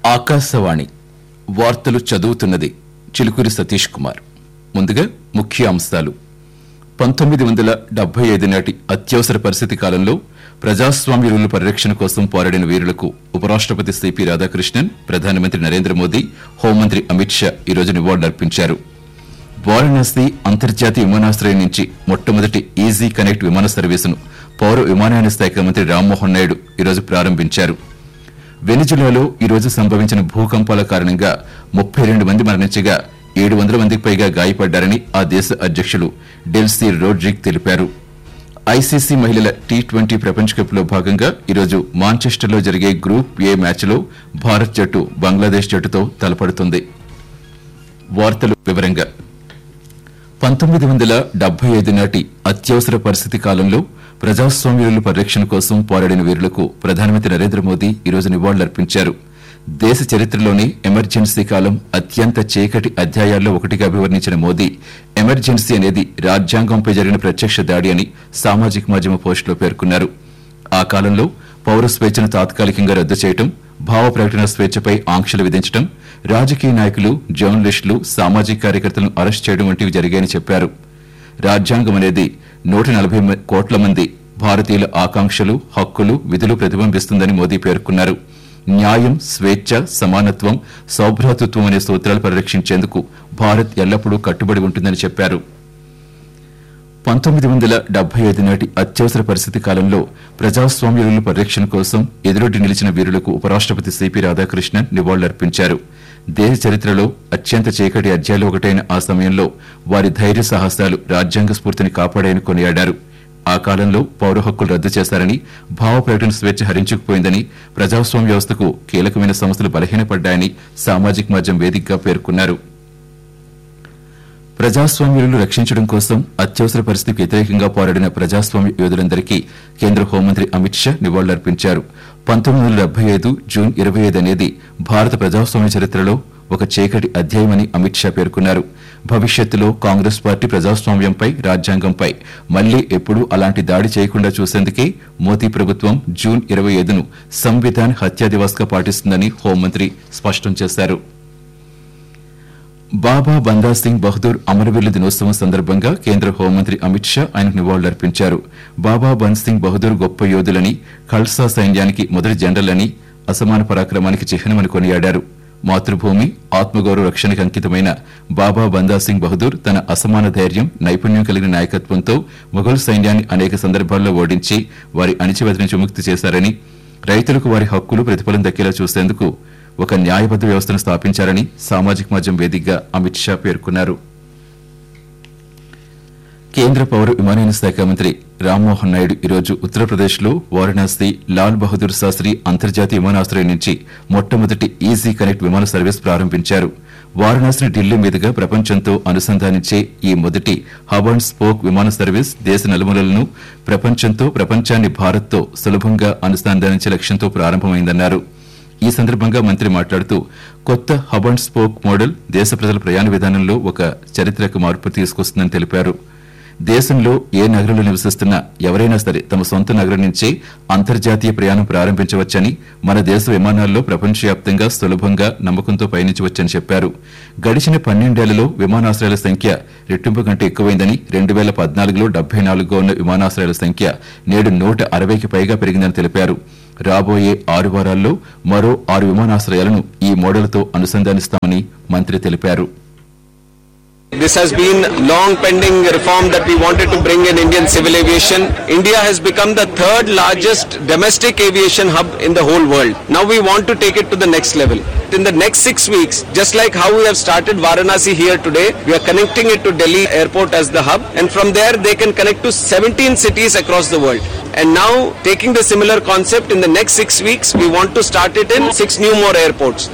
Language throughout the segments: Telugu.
ఆకాశవాణి వార్తలు చదువుతున్నది చిలుకూరి సతీష్ కుమార్ ముందుగా ముఖ్య అంశాలు పంతొమ్మిది వందల డెబ్బై ఐదు నాటి అత్యవసర పరిస్థితి కాలంలో ప్రజాస్వామ్య విలువల పరిరక్షణ కోసం పోరాడిన వీరులకు ఉపరాష్టపతి సిపి రాధాకృష్ణన్ ప్రధానమంత్రి నరేంద్ర మోదీ హోంమంత్రి అమిత్ షా ఈరోజు నివాళులర్పించారు వారణాసి అంతర్జాతీయ విమానాశ్రయం నుంచి మొట్టమొదటి ఈజీ కనెక్ట్ విమాన సర్వీసును పౌర విమానయాన శాఖ మంత్రి రామ్మోహన్ నాయుడు ఈరోజు ప్రారంభించారు వెనిజులాలో ఈ రోజు సంభవించిన భూకంపాల కారణంగా ముప్పై రెండు మంది మరణించగా ఏడు వందల మందికి పైగా గాయపడ్డారని ఆ దేశ అధ్యక్షులు డెల్సీ రోడ్రిక్ తెలిపారు ఐసీసీ మహిళల టీ ట్వంటీ ప్రపంచ కప్లో భాగంగా ఈరోజు మాంచెస్టర్లో జరిగే గ్రూప్ ఏ మ్యాచ్లో భారత్ జట్టు బంగ్లాదేశ్ జట్టుతో తలపడుతుంది వార్తలు వివరంగా పంతొమ్మిది వందల డెబ్బై ఐదు నాటి అత్యవసర పరిస్థితి కాలంలో ప్రజాస్వామ్యుల పరిరక్షణ కోసం పోరాడిన వీరులకు ప్రధానమంత్రి నరేంద్ర మోదీ ఈరోజు నివాళులర్పించారు దేశ చరిత్రలోనే ఎమర్జెన్సీ కాలం అత్యంత చీకటి అధ్యాయాల్లో ఒకటిగా అభివర్ణించిన మోదీ ఎమర్జెన్సీ అనేది రాజ్యాంగంపై జరిగిన ప్రత్యక్ష దాడి అని సామాజిక మాధ్యమ పోస్టులో పేర్కొన్నారు ఆ కాలంలో పౌర స్వేచ్ఛను తాత్కాలికంగా రద్దు చేయటం భావ ప్రకటన స్వేచ్ఛపై ఆంక్షలు విధించడం రాజకీయ నాయకులు జర్నలిస్టులు సామాజిక కార్యకర్తలను అరెస్ట్ చేయడం వంటివి జరిగాయని చెప్పారు రాజ్యాంగం అనేది నూట నలభై మ- కోట్ల మంది భారతీయుల ఆకాంక్షలు హక్కులు విధులు ప్రతిబింబిస్తుందని మోదీ పేర్కొన్నారు న్యాయం స్వేచ్ఛ సమానత్వం సౌభ్రాతృత్వం అనే సూత్రాలు పరిరక్షించేందుకు భారత్ ఎల్లప్పుడూ కట్టుబడి ఉంటుందని చెప్పారు పంతొమ్మిది వందల డెబ్బై ఐదు నాటి అత్యవసర పరిస్థితి కాలంలో ప్రజాస్వామ్య విలువల పరిరక్షణ కోసం ఎదురొడ్డి నిలిచిన వీరులకు ఉపరాష్టపతి సిపి రాధాకృష్ణన్ నివాళులర్పించారు దేశ చరిత్రలో అత్యంత చీకటి అధ్యాయులు ఒకటైన ఆ సమయంలో వారి ధైర్య సాహసాలు రాజ్యాంగ స్ఫూర్తిని కాపాడాయని కొనియాడారు ఆ కాలంలో పౌర హక్కులు రద్దు చేశారని భావ ప్రకటన స్వేచ్ఛ హరించుకుపోయిందని ప్రజాస్వామ్య వ్యవస్థకు కీలకమైన సంస్థలు బలహీనపడ్డాయని సామాజిక మాధ్యమం వేదికగా పేర్కొన్నారు ప్రజాస్వామ్యులను రక్షించడం కోసం అత్యవసర పరిస్థితికి వ్యతిరేకంగా పోరాడిన ప్రజాస్వామ్య యోధులందరికీ కేంద్ర హోంమంత్రి అమిత్ షా నివాళులర్పించారు పంతొమ్మిది వందల డెబ్బై ఐదు జూన్ ఇరవై ఐదు అనేది భారత ప్రజాస్వామ్య చరిత్రలో ఒక చీకటి అధ్యాయమని అమిత్ షా పేర్కొన్నారు భవిష్యత్తులో కాంగ్రెస్ పార్టీ ప్రజాస్వామ్యంపై రాజ్యాంగంపై మళ్లీ ఎప్పుడూ అలాంటి దాడి చేయకుండా చూసేందుకే మోదీ ప్రభుత్వం జూన్ ఇరవై ఐదును సంవిధాన్ హత్యా దివాస్ గా పాటిస్తుందని హోంమంత్రి స్పష్టం చేశారు బాబా బందా సింగ్ బహదూర్ అమరవీరుల దినోత్సవం సందర్భంగా కేంద్ర హోంమంత్రి అమిత్ షా ఆయనకు నివాళులర్పించారు బాబా బంద్ సింగ్ బహదూర్ గొప్ప యోధులని ఖల్సా సైన్యానికి మొదటి జనరల్ అని అసమాన పరాక్రమానికి చిహ్నమని కొనియాడారు మాతృభూమి ఆత్మగౌరవ రక్షణకు అంకితమైన బాబా బందా సింగ్ బహదూర్ తన అసమాన ధైర్యం నైపుణ్యం కలిగిన నాయకత్వంతో మొఘల్ సైన్యాన్ని అనేక సందర్భాల్లో ఓడించి వారి అణిచివేత నుంచి విముక్తి చేశారని రైతులకు వారి హక్కులు ప్రతిఫలం దక్కేలా చూసేందుకు ఒక న్యాయబద్ద వ్యవస్థను స్థాపించారని సామాజిక మాధ్యమం వేదికగా అమిత్ షా పేర్కొన్నారు కేంద్ర పౌర విమానయాన శాఖ మంత్రి రామ్మోహన్ నాయుడు ఈరోజు ఉత్తరప్రదేశ్లో వారణాసి లాల్ బహదూర్ శాస్త్రి అంతర్జాతీయ విమానాశ్రయం నుంచి మొట్టమొదటి ఈజీ కనెక్ట్ విమాన సర్వీస్ ప్రారంభించారు వారణాసిని ఢిల్లీ మీదుగా ప్రపంచంతో అనుసంధానించే ఈ మొదటి హబ్ అండ్ స్పోక్ విమాన సర్వీస్ దేశ నలుమూలలను ప్రపంచంతో ప్రపంచాన్ని భారత్తో సులభంగా అనుసంధానించే లక్ష్యంతో ప్రారంభమైందన్నారు ఈ సందర్భంగా మంత్రి మాట్లాడుతూ కొత్త హబ్ అండ్ స్పోక్ మోడల్ దేశ ప్రజల ప్రయాణ విధానంలో ఒక చారిత్రక మార్పు తీసుకొస్తుందని తెలిపారు దేశంలో ఏ నగరంలో నివసిస్తున్నా ఎవరైనా సరే తమ సొంత నగరం నుంచే అంతర్జాతీయ ప్రయాణం ప్రారంభించవచ్చని మన దేశ విమానాల్లో ప్రపంచవ్యాప్తంగా సులభంగా నమ్మకంతో పయనించవచ్చని చెప్పారు గడిచిన పన్నెండేళ్లలో విమానాశ్రయాల సంఖ్య రెట్టింపు కంటే ఎక్కువైందని రెండు వేల పద్నాలుగులో డెబ్బై నాలుగుగా ఉన్న విమానాశ్రయాల సంఖ్య నేడు నూట అరవైకి పైగా పెరిగిందని తెలిపారు రాబోయే ఆరు వారాల్లో మరో ఆరు విమానాశ్రయాలను ఈ మోడల్తో అనుసంధానిస్తామని మంత్రి తెలిపారు This has been long pending reform that we wanted to bring in Indian civil aviation. India has become the third largest domestic aviation hub in the whole world. Now we want to take it to the next level. In the next six weeks, just like how we have started Varanasi here today, we are connecting it to Delhi airport as the hub and from there they can connect to 17 cities across the world. And now taking the similar concept in the next six weeks, we want to start it in six new more airports.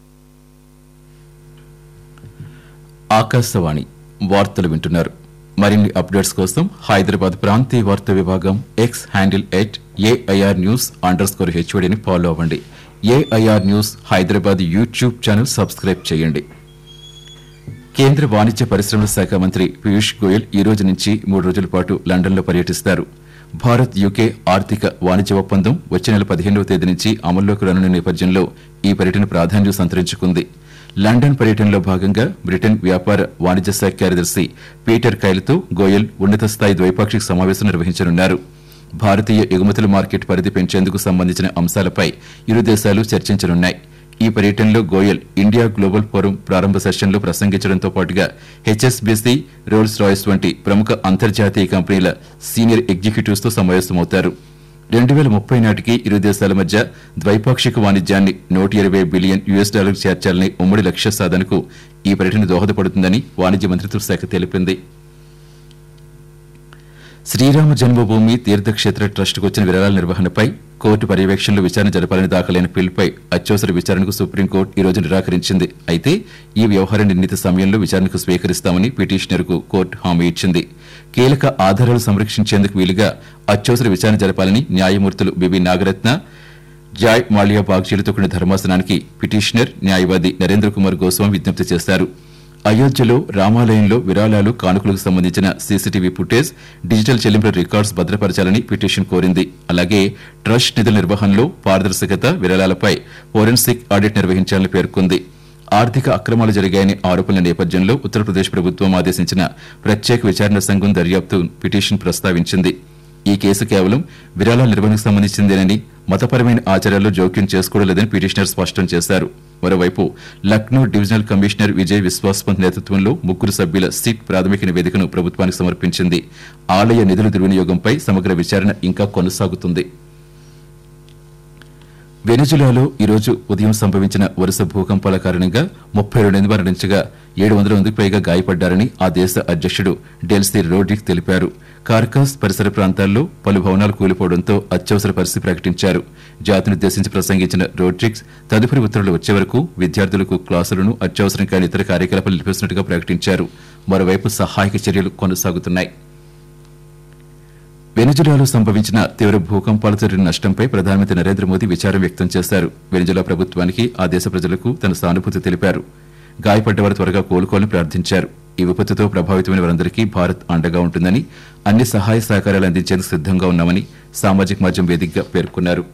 Akashvani వార్తలు వింటున్నారు మరిన్ని అప్డేట్స్ కోసం హైదరాబాద్ ప్రాంతీయ వార్తా విభాగం X handle at AIR news under score హెచ్ఓడిని ఫాలో అవ్వండి AIR news Hyderabad YouTube channel subscribe చేయండి కేంద్ర వాణిజ్య పరిశ్రమల శాఖ మంత్రి పీయూష్ గోయల్ ఈ రోజు నుంచి మూడు రోజుల పాటు లండన్లో పర్యటిస్తారు భారత్ యూకే ఆర్థిక వాణిజ్య ఒప్పందం వచ్చే నెల పదిహేనవ తేదీ నుంచి అమల్లోకి రానున్న నేపథ్యంలో ఈ పర్యటన ప్రాధాన్యం సంతరించుకుంది లండన్ పర్యటనలో భాగంగా బ్రిటన్ వ్యాపార వాణిజ్య శాఖ కార్యదర్శి పీటర్ కైల్తో గోయల్ ఉన్నత స్థాయి ద్వైపాక్షిక సమావేశం నిర్వహించనున్నారు భారతీయ ఎగుమతుల మార్కెట్ పరిధి పెంచేందుకు సంబంధించిన అంశాలపై ఇరు దేశాలు చర్చించనున్నాయి ఈ పర్యటనలో గోయల్ ఇండియా గ్లోబల్ ఫోరం ప్రారంభ సెషన్లో ప్రసంగించడంతో పాటుగా హెచ్ఎస్బీసీ రోల్స్ రాయిస్ వంటి ప్రముఖ అంతర్జాతీయ కంపెనీల సీనియర్ ఎగ్జిక్యూటివ్స్ తో సమావేశమవుతారు రెండు వేల ముప్పై నాటికి ఇరు దేశాల మధ్య ద్వైపాక్షిక వాణిజ్యాన్ని నూట ఇరవై బిలియన్ యుఎస్ డాలర్ చేర్చాలని ఉమ్మడి లక్ష్య సాధనకు ఈ పర్యటన దోహదపడుతుందని వాణిజ్య మంత్రిత్వ శాఖ తెలిపింది శ్రీరామ జన్మభూమి తీర్థక్షేత్ర ట్రస్టుకు వచ్చిన విరాళాల నిర్వహణపై కోర్టు పర్యవేక్షణలో విచారణ జరపాలని దాఖలైన పిల్పై అత్యవసర విచారణకు సుప్రీంకోర్టు ఈ రోజు నిరాకరించింది అయితే ఈ వ్యవహార నిర్ణీత సమయంలో విచారణకు స్వీకరిస్తామని పిటిషనర్కు కోర్టు హామీ ఇచ్చింది కీలక ఆధారాలు సంరక్షించేందుకు వీలుగా అత్యవసర విచారణ జరపాలని న్యాయమూర్తులు బిబి నాగరత్న జాయ్ మాలియా బాగ్చీలతో కూడిన ధర్మాసనానికి పిటిషనర్ న్యాయవాది నరేంద్ర కుమార్ గోస్వామి విజ్ఞప్తి చేశారు అయోధ్యలో రామాలయంలో విరాళాలు కానుకలకు సంబంధించిన సీసీటీవీ ఫుటేజ్ డిజిటల్ చెల్లింపుల రికార్డ్స్ భద్రపరచాలని పిటిషన్ కోరింది అలాగే ట్రస్ట్ నిధుల నిర్వహణలో పారదర్శకత విరాళాలపై ఫోరెన్సిక్ ఆడిట్ నిర్వహించాలని పేర్కొంది ఆర్థిక అక్రమాలు జరిగాయని ఆరోపణల నేపథ్యంలో ఉత్తరప్రదేశ్ ప్రభుత్వం ఆదేశించిన ప్రత్యేక విచారణ సంఘం దర్యాప్తు పిటిషన్ ప్రస్తావించింది ఈ కేసు కేవలం విరాళాల నిర్వహణకు సంబంధించిందేనని మతపరమైన ఆచారాల్లో జోక్యం చేసుకోవలేదని పిటిషనర్ స్పష్టం చేశారు మరోవైపు లక్నో డివిజనల్ కమిషనర్ విజయ్ విశ్వాస్పంత్ నేతృత్వంలో ముగ్గురు సభ్యుల సిట్ ప్రాథమిక నివేదికను ప్రభుత్వానికి సమర్పించింది ఆలయ నిధుల దుర్వినియోగంపై సమగ్ర విచారణ ఇంకా కొనసాగుతుంది వెనిజులాలో ఈ రోజు ఉదయం సంభవించిన వరుస భూకంపాల కారణంగా ముప్పై రెండు మంది మరణించగా ఏడు వందల మందికి పైగా గాయపడ్డారని ఆ దేశ అధ్యక్షుడు డెల్సీ రోడ్రిక్ తెలిపారు కార్కాస్ పరిసర ప్రాంతాల్లో పలు భవనాలు కూలిపోవడంతో అత్యవసర పరిస్థితి ప్రకటించారు జాతినుద్దేశించి ప్రసంగించిన రోడ్రిక్స్ తదుపరి ఉత్తర్వులు వచ్చే వరకు విద్యార్థులకు క్లాసులను అత్యవసరం కాని ఇతర కార్యకలాపాలు నిలిపిస్తున్నట్టుగా ప్రకటించారు మరోవైపు సహాయక చర్యలు కొనసాగుతున్నాయి వెనిజులాలో సంభవించిన తీవ్ర భూకంపాలు జరిగిన నష్టంపై ప్రధానమంత్రి నరేంద్ర మోదీ విచారం వ్యక్తం చేశారు వెనిజులా ప్రభుత్వానికి ఆ దేశ ప్రజలకు తన సానుభూతి తెలిపారు గాయపడ్డవారు త్వరగా కోలుకోవాలని ప్రార్థించారు ఈ విపత్తుతో ప్రభావితమైన వారందరికీ భారత్ అండగా ఉంటుందని అన్ని సహాయ సహకారాలు అందించేందుకు సిద్దంగా ఉన్నామని సామాజిక మాధ్యమం వేదికగా పేర్కొన్నారు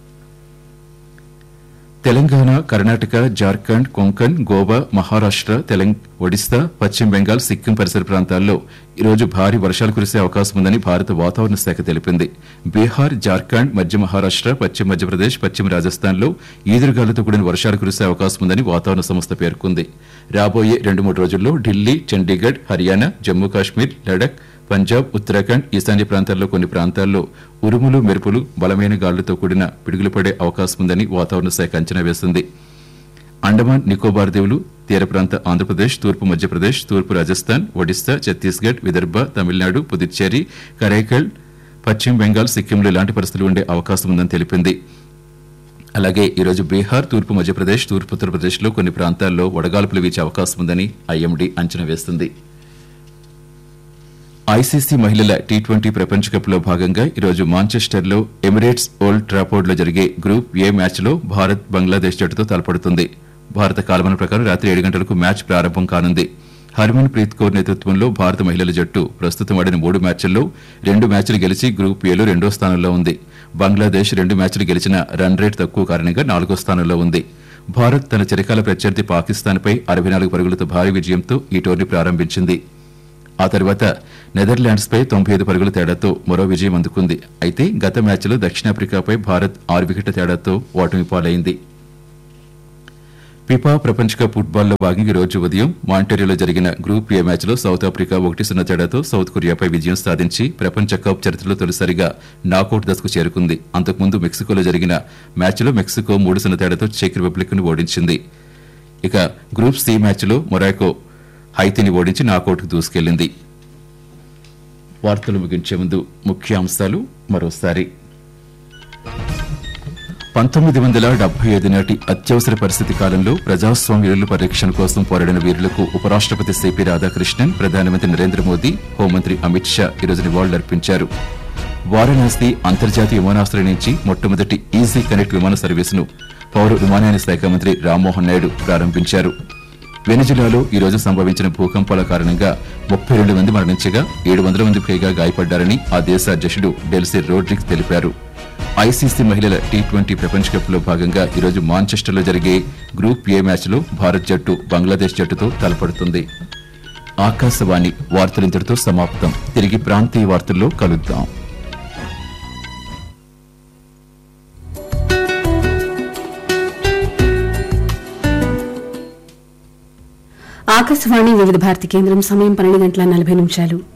తెలంగాణ కర్ణాటక జార్ఖండ్ కొంకణ్ గోవా మహారాష్ట తెలంగ ఒడిశా పశ్చిమ బెంగాల్ సిక్కిం పరిసర ప్రాంతాల్లో ఈరోజు భారీ వర్షాలు కురిసే అవకాశం ఉందని భారత వాతావరణ శాఖ తెలిపింది బీహార్ జార్ఖండ్ మధ్య మహారాష్ట పశ్చిమ మధ్యప్రదేశ్ పశ్చిమ రాజస్థాన్లో ఈదురుగాలులతో కూడిన వర్షాలు కురిసే అవకాశం ఉందని వాతావరణ సంస్థ పేర్కొంది రాబోయే రెండు మూడు రోజుల్లో ఢిల్లీ చండీగఢ్ హర్యానా జమ్మూ కాశ్మీర్ లడక్ పంజాబ్ ఉత్తరాఖండ్ ఈశాన్య ప్రాంతాల్లో కొన్ని ప్రాంతాల్లో ఉరుములు మెరుపులు బలమైన గాలులతో కూడిన పిడుగులు పడే అవకాశం ఉందని వాతావరణ శాఖ అంచనా వేసింది అండమాన్ నికోబార్ దీవులు తీర ప్రాంత ఆంధ్రప్రదేశ్ తూర్పు మధ్యప్రదేశ్ తూర్పు రాజస్థాన్ ఒడిశా ఛత్తీస్గఢ్ విదర్భ తమిళనాడు పుదుచ్చేరి కరైకల్ పశ్చిమ బెంగాల్ సిక్కింలో ఇలాంటి పరిస్థితులు ఉండే అవకాశం ఉందని తెలిపింది అలాగే ఈరోజు బీహార్ తూర్పు మధ్యప్రదేశ్ తూర్పు ఉత్తరప్రదేశ్లో కొన్ని ప్రాంతాల్లో వడగాల్పులు వీచే అవకాశం ఉందని ఐఎండీ అంచనా వేస్తుంది ఐసీసీ మహిళల టీ ట్వంటీ ప్రపంచ కప్ లో భాగంగా ఈరోజు మాంచెస్టర్లో ఎమిరేట్స్ ఓల్డ్ ట్రాపోర్డ్ లో జరిగే గ్రూప్ ఏ మ్యాచ్ లో భారత్ బంగ్లాదేశ్ జట్టుతో తలపడుతుంది భారత కాలమాన ప్రకారం రాత్రి ఏడు గంటలకు మ్యాచ్ ప్రారంభం కానుంది హర్మన్ ప్రీత్ కౌర్ నేతృత్వంలో భారత మహిళల జట్టు ప్రస్తుతం ఆడిన మూడు మ్యాచ్ల్లో రెండు మ్యాచ్లు గెలిచి గ్రూప్ ఏలో రెండో స్థానంలో ఉంది బంగ్లాదేశ్ రెండు మ్యాచ్లు గెలిచిన రన్ రేట్ తక్కువ కారణంగా నాలుగో స్థానంలో ఉంది భారత్ తన చిరకాల ప్రత్యర్థి పాకిస్తాన్పై అరవై నాలుగు పరుగులతో భారీ విజయంతో ఈ టోర్నీ ప్రారంభించింది ఆ తర్వాత నెదర్లాండ్స్ పై తొంభై ఐదు పరుగుల తేడాతో మరో విజయం అందుకుంది అయితే గత మ్యాచ్లో దక్షిణాఫ్రికాపై భారత్ ఆరు వికెట్ల తేడాతో ఓటమి పాలైంది ఫిఫా ప్రపంచ కప్ ఫుట్బాల్లో భాగంగా ఈ రోజు ఉదయం మాంటేరియోలో జరిగిన గ్రూప్ ఏ మ్యాచ్లో సౌత్ ఆఫ్రికా ఒకటి సున్నా తేడాతో సౌత్ కొరియాపై విజయం సాధించి ప్రపంచ కప్ చరిత్రలో తొలిసారిగా నాకౌట్ దశకు చేరుకుంది అంతకుముందు మెక్సికోలో జరిగిన మ్యాచ్లో మెక్సికో మూడు సున్నా తేడాతో చెక్ రిపబ్లిక్ ను ఓడించింది ఇక గ్రూప్ సి మ్యాచ్లో మొరాకో హైతీని ఓడించి నాకౌట్కు దూసుకెళ్లింది వార్తలు ముగించే ముందు ముఖ్యాంశాలు మరోసారి పంతొమ్మిది వందల డెబ్బై ఐదు నాటి అత్యవసర పరిస్థితి కాలంలో ప్రజాస్వామ్య విలువల పరిరక్షణ కోసం పోరాడిన వీరులకు ఉపరాష్టపతి సిపి రాధాకృష్ణన్ ప్రధానమంత్రి నరేంద్ర మోదీ హోంమంత్రి అమిత్ షా ఈరోజు నివాళులర్పించారు వారణాసి అంతర్జాతీయ విమానాశ్రయం నుంచి మొట్టమొదటి ఈజీ కనెక్ట్ విమాన సర్వీసును పౌర విమానయాన శాఖ మంత్రి రామ్మోహన్ నాయుడు ప్రారంభించారు వెనిజులాలో ఈ రోజు సంభవించిన భూకంపాల కారణంగా ముప్పై రెండు మంది మరణించగా ఏడు వందల మంది పైగా గాయపడ్డారని ఆ దేశ అధ్యక్షుడు డెల్సీ రోడ్రిక్స్ తెలిపారు ఐసీసీ మహిళల టీ ట్వంటీ ప్రపంచ కప్ లో భాగంగా ఈరోజు మాంచెస్టర్లో జరిగే గ్రూప్ ఏ మ్యాచ్లో భారత్ జట్టు బంగ్లాదేశ్ జట్టుతో తలపడుతుంది ఆకాశవాణి వార్తలింతటితో సమాప్తం తిరిగి ప్రాంతీయ వార్తల్లో కలుద్దాం ఆకాశవాణి వివిధ భారతి కేంద్రం సమయం పన్నెండు గంటల నలభై నిమిషాలు